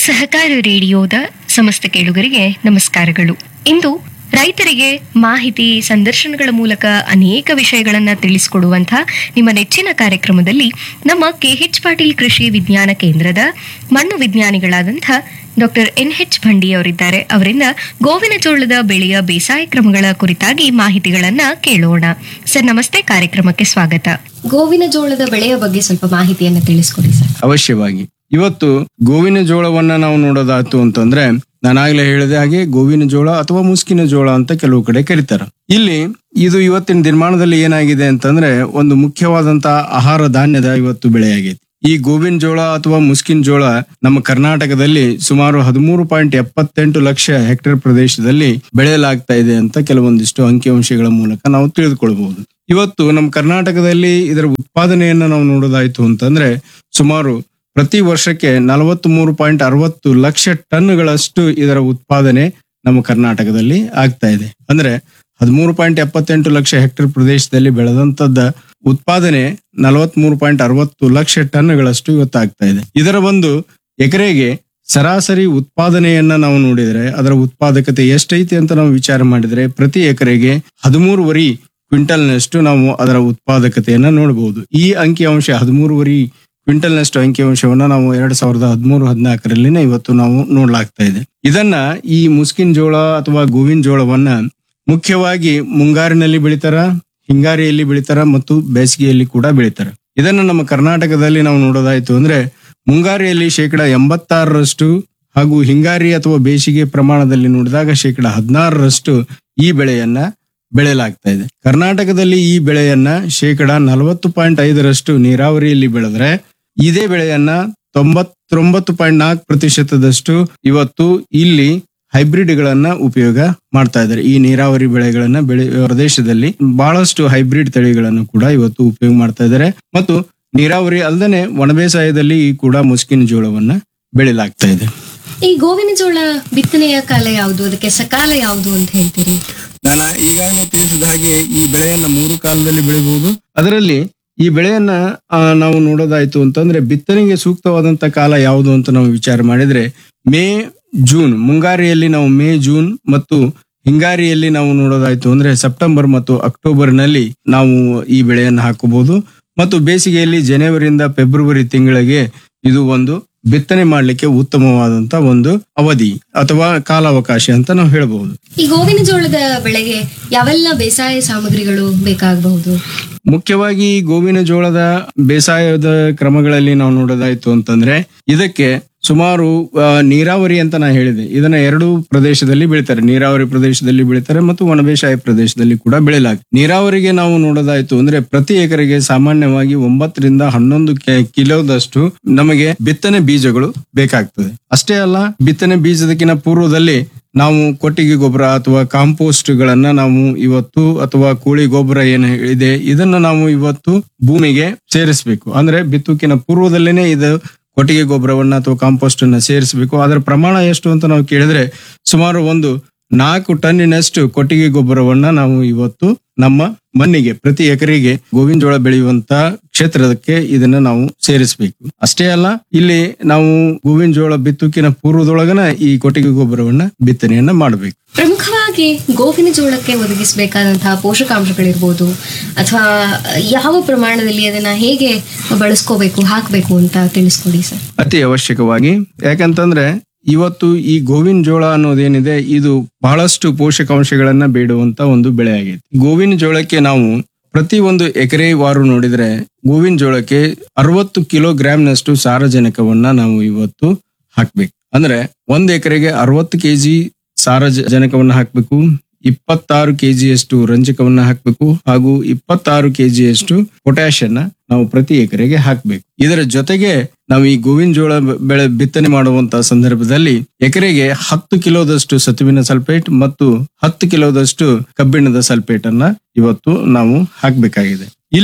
ಸಹಕಾರ ರೇಡಿಯೋದ ಸಮಸ್ತ ಕೇಳುಗರಿಗೆ ನಮಸ್ಕಾರಗಳು ಇಂದು ರೈತರಿಗೆ ಮಾಹಿತಿ ಸಂದರ್ಶನಗಳ ಮೂಲಕ ಅನೇಕ ವಿಷಯಗಳನ್ನ ತಿಳಿಸಿಕೊಡುವಂಥ ನಿಮ್ಮ ನೆಚ್ಚಿನ ಕಾರ್ಯಕ್ರಮದಲ್ಲಿ ನಮ್ಮ ಕೆಎಚ್ ಪಾಟೀಲ್ ಕೃಷಿ ವಿಜ್ಞಾನ ಕೇಂದ್ರದ ಮಣ್ಣು ವಿಜ್ಞಾನಿಗಳಾದಂಥ ಡಾಕ್ಟರ್ ಎನ್ ಎಚ್ ಭಂಡಿ ಅವರಿದ್ದಾರೆ ಅವರಿಂದ ಗೋವಿನ ಜೋಳದ ಬೆಳೆಯ ಬೇಸಾಯ ಕ್ರಮಗಳ ಕುರಿತಾಗಿ ಮಾಹಿತಿಗಳನ್ನ ಕೇಳೋಣ ಸರ್ ನಮಸ್ತೆ ಕಾರ್ಯಕ್ರಮಕ್ಕೆ ಸ್ವಾಗತ ಗೋವಿನ ಜೋಳದ ಬೆಳೆಯ ಬಗ್ಗೆ ಸ್ವಲ್ಪ ಮಾಹಿತಿಯನ್ನ ತಿಳಿಸ್ಕೊಡಿ ಸರ್ ಅವಶ್ಯವಾಗಿ ಇವತ್ತು ಗೋವಿನ ಜೋಳವನ್ನ ನಾವು ನೋಡೋದಾಯ್ತು ಅಂತಂದ್ರೆ ನಾನಾಗ್ಲೇ ಹೇಳಿದ ಹಾಗೆ ಗೋವಿನ ಜೋಳ ಅಥವಾ ಮುಸ್ಕಿನ ಜೋಳ ಅಂತ ಕೆಲವು ಕಡೆ ಕರೀತಾರ ಇಲ್ಲಿ ಇದು ಇವತ್ತಿನ ದಿನಮಾನದಲ್ಲಿ ಏನಾಗಿದೆ ಅಂತಂದ್ರೆ ಒಂದು ಮುಖ್ಯವಾದಂತ ಆಹಾರ ಧಾನ್ಯದ ಇವತ್ತು ಬೆಳೆಯಾಗೈತಿ ಈ ಗೋವಿನ ಜೋಳ ಅಥವಾ ಮುಸ್ಕಿನ ಜೋಳ ನಮ್ಮ ಕರ್ನಾಟಕದಲ್ಲಿ ಸುಮಾರು ಹದಿಮೂರು ಪಾಯಿಂಟ್ ಎಪ್ಪತ್ತೆಂಟು ಲಕ್ಷ ಹೆಕ್ಟೇರ್ ಪ್ರದೇಶದಲ್ಲಿ ಬೆಳೆಯಲಾಗ್ತಾ ಇದೆ ಅಂತ ಕೆಲವೊಂದಿಷ್ಟು ಅಂಕಿಅಂಶಗಳ ಮೂಲಕ ನಾವು ತಿಳಿದುಕೊಳ್ಬಹುದು ಇವತ್ತು ನಮ್ಮ ಕರ್ನಾಟಕದಲ್ಲಿ ಇದರ ಉತ್ಪಾದನೆಯನ್ನ ನಾವು ನೋಡೋದಾಯ್ತು ಅಂತಂದ್ರೆ ಸುಮಾರು ಪ್ರತಿ ವರ್ಷಕ್ಕೆ ನಲವತ್ತ್ ಮೂರು ಪಾಯಿಂಟ್ ಅರವತ್ತು ಲಕ್ಷ ಟನ್ಗಳಷ್ಟು ಇದರ ಉತ್ಪಾದನೆ ನಮ್ಮ ಕರ್ನಾಟಕದಲ್ಲಿ ಆಗ್ತಾ ಇದೆ ಅಂದ್ರೆ ಹದಿಮೂರು ಪಾಯಿಂಟ್ ಎಪ್ಪತ್ತೆಂಟು ಲಕ್ಷ ಹೆಕ್ಟೇರ್ ಪ್ರದೇಶದಲ್ಲಿ ಬೆಳೆದಂತದ್ದ ಉತ್ಪಾದನೆ ನಲವತ್ತ್ ಮೂರು ಪಾಯಿಂಟ್ ಅರವತ್ತು ಲಕ್ಷ ಟನ್ಗಳಷ್ಟು ಇವತ್ತು ಆಗ್ತಾ ಇದೆ ಇದರ ಒಂದು ಎಕರೆಗೆ ಸರಾಸರಿ ಉತ್ಪಾದನೆಯನ್ನ ನಾವು ನೋಡಿದ್ರೆ ಅದರ ಉತ್ಪಾದಕತೆ ಎಷ್ಟೈತಿ ಅಂತ ನಾವು ವಿಚಾರ ಮಾಡಿದ್ರೆ ಪ್ರತಿ ಎಕರೆಗೆ ಹದಿಮೂರುವರಿ ಕ್ವಿಂಟಲ್ನಷ್ಟು ನಾವು ಅದರ ಉತ್ಪಾದಕತೆಯನ್ನ ನೋಡಬಹುದು ಈ ಅಂಕಿಅಂಶ ಹದಿಮೂರುವರಿ ಕ್ವಿಂಟಲ್ನಷ್ಟು ಅಂಕಿಅಂಶವನ್ನ ನಾವು ಎರಡ್ ಸಾವಿರದ ಹದಿಮೂರು ಹದಿನಾಲ್ಕರಲ್ಲಿನ ಇವತ್ತು ನಾವು ನೋಡ್ಲಾಗ್ತಾ ಇದೆ ಇದನ್ನ ಈ ಮುಸ್ಕಿನ್ ಜೋಳ ಅಥವಾ ಗೋವಿನ ಜೋಳವನ್ನ ಮುಖ್ಯವಾಗಿ ಮುಂಗಾರಿನಲ್ಲಿ ಬೆಳಿತಾರ ಹಿಂಗಾರಿಯಲ್ಲಿ ಬೆಳಿತಾರ ಮತ್ತು ಬೇಸಿಗೆಯಲ್ಲಿ ಕೂಡ ಬೆಳಿತಾರ ಇದನ್ನ ನಮ್ಮ ಕರ್ನಾಟಕದಲ್ಲಿ ನಾವು ನೋಡೋದಾಯ್ತು ಅಂದ್ರೆ ಮುಂಗಾರಿಯಲ್ಲಿ ಶೇಕಡ ಎಂಬತ್ತಾರರಷ್ಟು ಹಾಗೂ ಹಿಂಗಾರಿ ಅಥವಾ ಬೇಸಿಗೆ ಪ್ರಮಾಣದಲ್ಲಿ ನೋಡಿದಾಗ ಶೇಕಡ ಹದಿನಾರರಷ್ಟು ಈ ಬೆಳೆಯನ್ನ ಬೆಳೆಯಲಾಗ್ತಾ ಇದೆ ಕರ್ನಾಟಕದಲ್ಲಿ ಈ ಬೆಳೆಯನ್ನ ಶೇಕಡ ನಲವತ್ತು ಪಾಯಿಂಟ್ ಐದರಷ್ಟು ನೀರಾವರಿಯಲ್ಲಿ ಬೆಳೆದ್ರೆ ಇದೇ ಬೆಳೆಯನ್ನ ತೊಂಬತ್ತೊಂಬತ್ತು ಪಾಯಿಂಟ್ ನಾಲ್ಕು ಪ್ರತಿಶತದಷ್ಟು ಇವತ್ತು ಇಲ್ಲಿ ಹೈಬ್ರಿಡ್ ಗಳನ್ನ ಉಪಯೋಗ ಮಾಡ್ತಾ ಇದ್ದಾರೆ ಈ ನೀರಾವರಿ ಬೆಳೆಗಳನ್ನ ಬೆಳೆ ಪ್ರದೇಶದಲ್ಲಿ ಬಹಳಷ್ಟು ಹೈಬ್ರಿಡ್ ತಳಿಗಳನ್ನು ಕೂಡ ಇವತ್ತು ಉಪಯೋಗ ಮಾಡ್ತಾ ಇದ್ದಾರೆ ಮತ್ತು ನೀರಾವರಿ ಅಲ್ಲದೆ ಒಣಬೇಸಾಯದಲ್ಲಿ ಈ ಕೂಡ ಮುಸ್ಕಿನ ಜೋಳವನ್ನ ಬೆಳೆಯಲಾಗ್ತಾ ಇದೆ ಈ ಗೋವಿನ ಜೋಳ ಬಿತ್ತನೆಯ ಕಾಲ ಯಾವುದು ಅದಕ್ಕೆ ಸಕಾಲ ಯಾವುದು ಅಂತ ಹೇಳ್ತೀರಿ ನಾನು ಈಗಾಗಲೇ ತಿಳಿಸಿದ ಹಾಗೆ ಈ ಬೆಳೆಯನ್ನ ಮೂರು ಕಾಲದಲ್ಲಿ ಬೆಳಿಬಹುದು ಅದರಲ್ಲಿ ಈ ಬೆಳೆಯನ್ನ ಆ, ನಾವು ನೋಡೋದಾಯ್ತು ಅಂತಂದ್ರೆ ಬಿತ್ತನೆಗೆ ಸೂಕ್ತವಾದಂತ ಕಾಲ ಯಾವುದು ಅಂತ ನಾವು ವಿಚಾರ ಮಾಡಿದ್ರೆ ಮೇ ಜೂನ್ ಮುಂಗಾರಿಯಲ್ಲಿ ನಾವು ಮೇ ಜೂನ್ ಮತ್ತು ಹಿಂಗಾರಿಯಲ್ಲಿ ನಾವು ನೋಡೋದಾಯ್ತು ಅಂದ್ರೆ ಸೆಪ್ಟೆಂಬರ್ ಮತ್ತು ಅಕ್ಟೋಬರ್ ನಲ್ಲಿ ನಾವು ಈ ಬೆಳೆಯನ್ನು ಹಾಕಬಹುದು ಮತ್ತು ಬೇಸಿಗೆಯಲ್ಲಿ ಜನವರಿಯಿಂದ ಫೆಬ್ರವರಿ ತಿಂಗಳಿಗೆ ಇದು ಒಂದು ಬಿತ್ತನೆ ಮಾಡಲಿಕ್ಕೆ ಉತ್ತಮವಾದಂತ ಒಂದು ಅವಧಿ ಅಥವಾ ಕಾಲಾವಕಾಶ ಅಂತ ನಾವು ಹೇಳಬಹುದು ಈ ಗೋವಿನ ಜೋಳದ ಬೆಳೆಗೆ ಯಾವೆಲ್ಲ ಬೇಸಾಯ ಸಾಮಗ್ರಿಗಳು ಬೇಕಾಗಬಹುದು ಮುಖ್ಯವಾಗಿ ಈ ಗೋವಿನ ಜೋಳದ ಬೇಸಾಯದ ಕ್ರಮಗಳಲ್ಲಿ ನಾವು ನೋಡೋದಾಯ್ತು ಅಂತಂದ್ರೆ ಇದಕ್ಕೆ ಸುಮಾರು ಆ, ನೀರಾವರಿ ಅಂತ ನಾ ಹೇಳಿದೆ ಇದನ್ನ ಎರಡು ಪ್ರದೇಶದಲ್ಲಿ ಬೆಳಿತಾರೆ ನೀರಾವರಿ ಪ್ರದೇಶದಲ್ಲಿ ಬೆಳಿತಾರೆ ಮತ್ತು ಒಣಬೇಸಾಯ ಪ್ರದೇಶದಲ್ಲಿ ಕೂಡ ಬೆಳೆಯಲಾಗ್ತದೆ ನೀರಾವರಿಗೆ ನಾವು ನೋಡೋದಾಯ್ತು ಅಂದ್ರೆ ಪ್ರತಿ ಎಕರೆಗೆ ಸಾಮಾನ್ಯವಾಗಿ ಒಂಬತ್ತರಿಂದ ಹನ್ನೊಂದು ಕೆ- ಕಿಲೋದಷ್ಟು ನಮಗೆ ಬಿತ್ತನೆ ಬೀಜಗಳು ಬೇಕಾಗ್ತದೆ ಅಷ್ಟೇ ಅಲ್ಲ ಬಿತ್ತನೆ ಬೀಜದಕ್ಕಿಂತ ಪೂರ್ವದಲ್ಲಿ ನಾವು ಕೊಟ್ಟಿಗೆ ಗೊಬ್ಬರ ಅಥವಾ ಕಾಂಪೋಸ್ಟ್ ಗಳನ್ನ ನಾವು ಇವತ್ತು ಅಥವಾ ಕೋಳಿ ಗೊಬ್ಬರ ಏನು ಇದೆ ಇದನ್ನ ನಾವು ಇವತ್ತು ಭೂಮಿಗೆ ಸೇರಿಸಬೇಕು ಅಂದ್ರೆ ಬಿತ್ತುಕಿನ ಪೂರ್ವದಲ್ಲೇನೆ ಇದು ಕೊಟ್ಟಿಗೆ ಗೊಬ್ಬರವನ್ನ ಅಥವಾ ಕಾಂಪೋಸ್ಟ್ ಅನ್ನ ಸೇರಿಸಬೇಕು ಅದರ ಪ್ರಮಾಣ ಎಷ್ಟು ಅಂತ ನಾವು ಕೇಳಿದ್ರೆ ಸುಮಾರು ಒಂದು ನಾಲ್ಕು ಟನ್ನಿನಷ್ಟು ಕೊಟ್ಟಿಗೆ ಗೊಬ್ಬರವನ್ನ ನಾವು ಇವತ್ತು ನಮ್ಮ ಮಣ್ಣಿಗೆ ಪ್ರತಿ ಎಕರೆಗೆ ಗೋವಿನ ಜೋಳ ಬೆಳೆಯುವಂತ ಕ್ಷೇತ್ರಕ್ಕೆ ಇದನ್ನ ನಾವು ಸೇರಿಸಬೇಕು ಅಷ್ಟೇ ಅಲ್ಲ ಇಲ್ಲಿ ನಾವು ಗೋವಿನ ಜೋಳ ಬಿತ್ತುಕಿನ ಪೂರ್ವದೊಳಗನ ಈ ಕೊಟ್ಟಿಗೆ ಗೊಬ್ಬರವನ್ನ ಬಿತ್ತನೆಯನ್ನ ಮಾಡಬೇಕು ಪ್ರಮುಖವಾಗಿ ಗೋವಿನ ಜೋಳಕ್ಕೆ ಒದಗಿಸಬೇಕಾದಂತಹ ಪೋಷಕಾಂಶಗಳಿರ್ಬೋದು ಅಥವಾ ಯಾವ ಪ್ರಮಾಣದಲ್ಲಿ ಅದನ್ನ ಹೇಗೆ ಬಳಸ್ಕೋಬೇಕು ಹಾಕಬೇಕು ಅಂತ ತಿಳಿಸ್ಕೊಡಿ ಸರ್ ಅತಿ ಅವಶ್ಯಕವಾಗಿ ಯಾಕಂತಂದ್ರೆ ಇವತ್ತು ಈ ಗೋವಿನ ಜೋಳ ಅನ್ನೋದೇನಿದೆ ಇದು ಬಹಳಷ್ಟು ಪೋಷಕಾಂಶಗಳನ್ನ ಬೇಡುವಂತ ಒಂದು ಬೆಳೆ ಆಗೈತಿ ಗೋವಿನ ಜೋಳಕ್ಕೆ ನಾವು ಪ್ರತಿ ಒಂದು ಎಕರೆ ವಾರು ನೋಡಿದ್ರೆ ಗೋವಿನ ಜೋಳಕ್ಕೆ ಅರವತ್ತು ಕಿಲೋಗ್ರಾಂನಷ್ಟು ಸಾರಜನಕವನ್ನ ನಾವು ಇವತ್ತು ಹಾಕ್ಬೇಕು ಅಂದ್ರೆ ಒಂದ್ ಎಕರೆಗೆ ಅರವತ್ತು ಕೆಜಿ ಸಾರಜನಕವನ್ನ ಹಾಕ್ಬೇಕು ಇಪ್ಪತ್ತಾರು ಕೆಜಿಯಷ್ಟು ರಂಜಕವನ್ನ ಹಾಕ್ಬೇಕು ಹಾಗೂ ಇಪ್ಪತ್ತಾರು ಕೆಜಿಯಷ್ಟು ಪೊಟ್ಯಾಷನ್ನ ನಾವು ಪ್ರತಿ ಎಕರೆಗೆ ಹಾಕ್ಬೇಕು ಇದರ ಜೊತೆಗೆ ನಾವು ಈ ಗೋವಿನ ಜೋಳ ಬೆಳೆ ಬಿತ್ತನೆ ಮಾಡುವಂತ ಸಂದರ್ಭದಲ್ಲಿ ಎಕರೆಗೆ ಹತ್ತು ಕಿಲೋದಷ್ಟು ಸತುವಿನ ಸಲ್ಫೇಟ್ ಮತ್ತು ಹತ್ತು ಕಿಲೋದಷ್ಟು ಕಬ್ಬಿಣದ ಸಲ್ಫೇಟ್ ಅನ್ನ ಇವತ್ತು ನಾವು ಹಾಕ್ಬೇಕಾಗಿದೆ ಇಲ್ಲಿ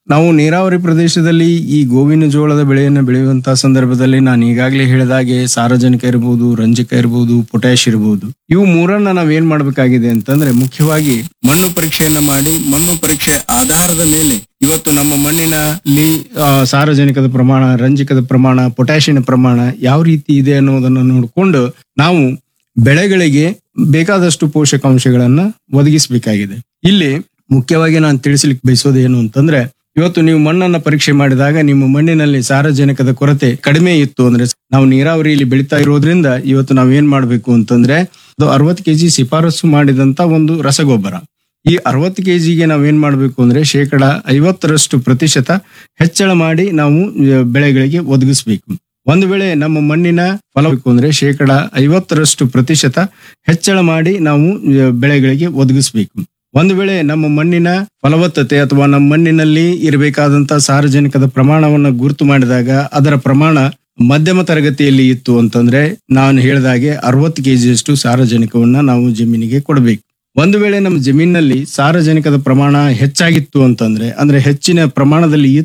ನಾವು ನೀರಾವರಿ ಪ್ರದೇಶದಲ್ಲಿ ಈ ಗೋವಿನ ಜೋಳದ ಬೆಳೆಯನ್ನು ಬೆಳೆಯುವಂತಹ ಸಂದರ್ಭದಲ್ಲಿ ನಾನು ಈಗಾಗಲೇ ಹೇಳಿದಾಗೆ ಸಾರಜನಕ ಇರಬಹುದು ರಂಜಕ ಇರಬಹುದು ಪೊಟ್ಯಾಶ್ ಇರಬಹುದು ಇವು ಮೂರನ್ನ ನಾವ್ ಏನ್ ಮಾಡ್ಬೇಕಾಗಿದೆ ಅಂತಂದ್ರೆ ಮುಖ್ಯವಾಗಿ ಮಣ್ಣು ಪರೀಕ್ಷೆಯನ್ನ ಮಾಡಿ ಮಣ್ಣು ಪರೀಕ್ಷೆ ಆಧಾರದ ಮೇಲೆ ಇವತ್ತು ನಮ್ಮ ಮಣ್ಣಿನಲ್ಲಿ ಆ, ಸಾರಜನಕದ ಪ್ರಮಾಣ ರಂಜಕದ ಪ್ರಮಾಣ ಪೊಟ್ಯಾಷಿಯನ ಪ್ರಮಾಣ ಯಾವ ರೀತಿ ಇದೆ ಅನ್ನೋದನ್ನ ನೋಡಿಕೊಂಡು ನಾವು ಬೆಳೆಗಳಿಗೆ ಬೇಕಾದಷ್ಟು ಪೋಷಕಾಂಶಗಳನ್ನ ಒದಗಿಸಬೇಕಾಗಿದೆ ಇಲ್ಲಿ ಮುಖ್ಯವಾಗಿ ನಾನು ತಿಳಿಸ್ಲಿಕ್ಕೆ ಬಯಸೋದು ಏನು ಅಂತಂದ್ರೆ ಇವತ್ತು ನೀವು ಮಣ್ಣನ್ನ ಪರೀಕ್ಷೆ ಮಾಡಿದಾಗ ನಿಮ್ಮ ಮಣ್ಣಿನಲ್ಲಿ ಸಾರಜನಕದ ಕೊರತೆ ಕಡಿಮೆ ಇತ್ತು ಅಂದ್ರೆ ನಾವು ನೀರಾವರಿಯಲ್ಲಿ ಬೆಳೀತಾ ಇರೋದ್ರಿಂದ ಇವತ್ತು ನಾವ್ ಏನ್ ಮಾಡ್ಬೇಕು ಅಂತಂದ್ರೆ ಅದು ಅರವತ್ತು ಕೆಜಿ ಶಿಫಾರಸು ಮಾಡಿದಂತ ಒಂದು ರಸಗೊಬ್ಬರ ಈ ಅರವತ್ತು ಕೆಜಿಗೆ ನಾವೇನ್ ಮಾಡ್ಬೇಕು ಅಂದ್ರೆ ಶೇಕಡ ಐವತ್ತರಷ್ಟು ಪ್ರತಿಶತ ಹೆಚ್ಚಳ ಮಾಡಿ ನಾವು ಆ, ಬೆಳೆಗಳಿಗೆ ಒದಗಿಸ್ಬೇಕು ಒಂದು ವೇಳೆ ನಮ್ಮ ಮಣ್ಣಿನ ಫಲಬೇಕು ಅಂದ್ರೆ ಶೇಕಡ ಐವತ್ತರಷ್ಟು ಪ್ರತಿಶತ ಹೆಚ್ಚಳ ಮಾಡಿ ನಾವು ಆ, ಬೆಳೆಗಳಿಗೆ ಒದಗಿಸ್ಬೇಕು ಒಂದು ವೇಳೆ ನಮ್ಮ ಮಣ್ಣಿನ ಫಲವತ್ತತೆ ಅಥವಾ ನಮ್ಮ ಮಣ್ಣಿನಲ್ಲಿ ಇರಬೇಕಾದಂತ ಸಾರಜನಕದ ಪ್ರಮಾಣವನ್ನ ಗುರುತು ಮಾಡಿದಾಗ ಅದರ ಪ್ರಮಾಣ ಮಧ್ಯಮ ತರಗತಿಯಲ್ಲಿ ಇತ್ತು ಅಂತಂದ್ರೆ ನಾನು ಹೇಳಿದಾಗೆ ಅರವತ್ತು ಕೆಜಿಯಷ್ಟು ಸಾರಜನಕವನ್ನ ನಾವು ಜಮೀನಿಗೆ ಕೊಡಬೇಕು ಒಂದು ವೇಳೆ ನಮ್ಮ ಜಮೀನಿನಲ್ಲಿ ಸಾರಜನಕದ ಪ್ರಮಾಣ ಹೆಚ್ಚಾಗಿತ್ತು ಅಂತಂದ್ರೆ ಅಂದ್ರೆ ಹೆಚ್ಚಿನ ಪ್ರಮಾಣದಲ್ಲಿ